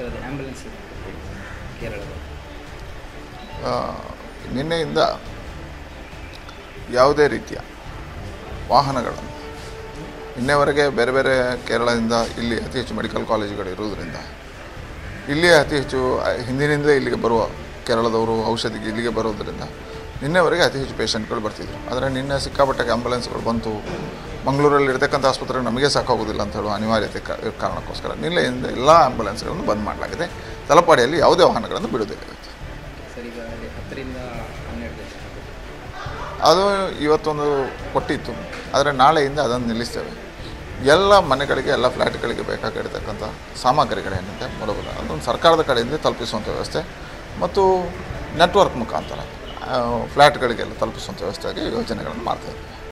Sir ಅದು ambulance ಕೇರಳದ ಆ, ನಿನ್ನೆಯಿಂದ ಯಾವುದೇ ರೀತಿಯ ವಾಹನಗಳನ್ನು ನಿನ್ನೆವರೆಗೆ ಬೇರೆ ಬೇರೆ ಕೇರಳದಿಂದ ಇಲ್ಲಿ ಅತಿ ಹೆಚ್ಚು ಮೆಡಿಕಲ್ ಕಾಲೇಜುಗಳು ಇರುವುದರಿಂದ ಇಲ್ಲಿ ಅತಿ ಹೆಚ್ಚು ಆ, ಹಿಂದಿನಿಂದಲೇ ಇಲ್ಲಿಗೆ ಬರುವ ಕೇರಳದವರು ಔಷಧಿಗೆ ಇಲ್ಲಿಗೆ ಬರೋದರಿಂದ ನಿನ್ನೆವರೆಗೆ ಅತಿ ಹೆಚ್ಚು ಪೇಷಂಟ್ಗಳು ಬರ್ತಿದ್ರು ಆದರೆ ನಿನ್ನೆ ಸಿಕ್ಕಾಪಟ್ಟೆ ಆಂಬುಲೆನ್ಸ್ಗಳು ಬಂತು ಮಂಗಳೂರಲ್ಲಿ ಇರ್ತಕ್ಕಂಥ ಆಸ್ಪತ್ರೆಗೆ ನಮಗೆ ಸಾಕಾಗೋದಿಲ್ಲ ಅಂತ ಹೇಳುವ ಅನಿವಾರ್ಯತೆ ಕಾ- ಕಾರಣಕ್ಕೋಸ್ಕರ ನಿನ್ನೆಯಿಂದ ಎಲ್ಲ ಆಂಬುಲೆನ್ಸ್ಗಳನ್ನು ಬಂದ್ ಮಾಡಲಾಗಿದೆ ತಲಪಾಡಿಯಲ್ಲಿ ಯಾವುದೇ ವಾಹನಗಳನ್ನು ಬಿಡುವುದಿಲ್ಲ ಇವತ್ತು. ಸರ್ ಈಗ ಅಲ್ಲಿ ಹತ್ತರಿಂದ ಹನ್ನೆರಡು ಜನ ಅದು ಇವತ್ತೊಂದು ಕೊಟ್ಟಿತ್ತು ಆದರೆ ನಾಳೆಯಿಂದ ಅದನ್ನು ನಿಲ್ಲಿಸ್ತೇವೆ ಎಲ್ಲ ಮನೆಗಳಿಗೆ ಎಲ್ಲ ಫ್ಲ್ಯಾಟ್ಗಳಿಗೆ ಬೇಕಾಗಿರ್ತಕ್ಕಂಥ ಸಾಮಗ್ರಿಗಳೇನಿದೆ ಮೂಲಭೂತ ಅದೊಂದು ಸರ್ಕಾರದ ಕಡೆಯಿಂದ ತಲುಪಿಸುವಂಥ ವ್ಯವಸ್ಥೆ ಮತ್ತು ನೆಟ್ವರ್ಕ್ ಮುಖಾಂತರ ಆ, ಫ್ಲ್ಯಾಟ್ಗಳಿಗೆಲ್ಲ ತಲುಪಿಸುವಂಥ ವ್ಯವಸ್ಥೆಯಾಗಿ ಯೋಜನೆಗಳನ್ನು ಮಾಡ್ತಾ ಇದ್ದೀವಿ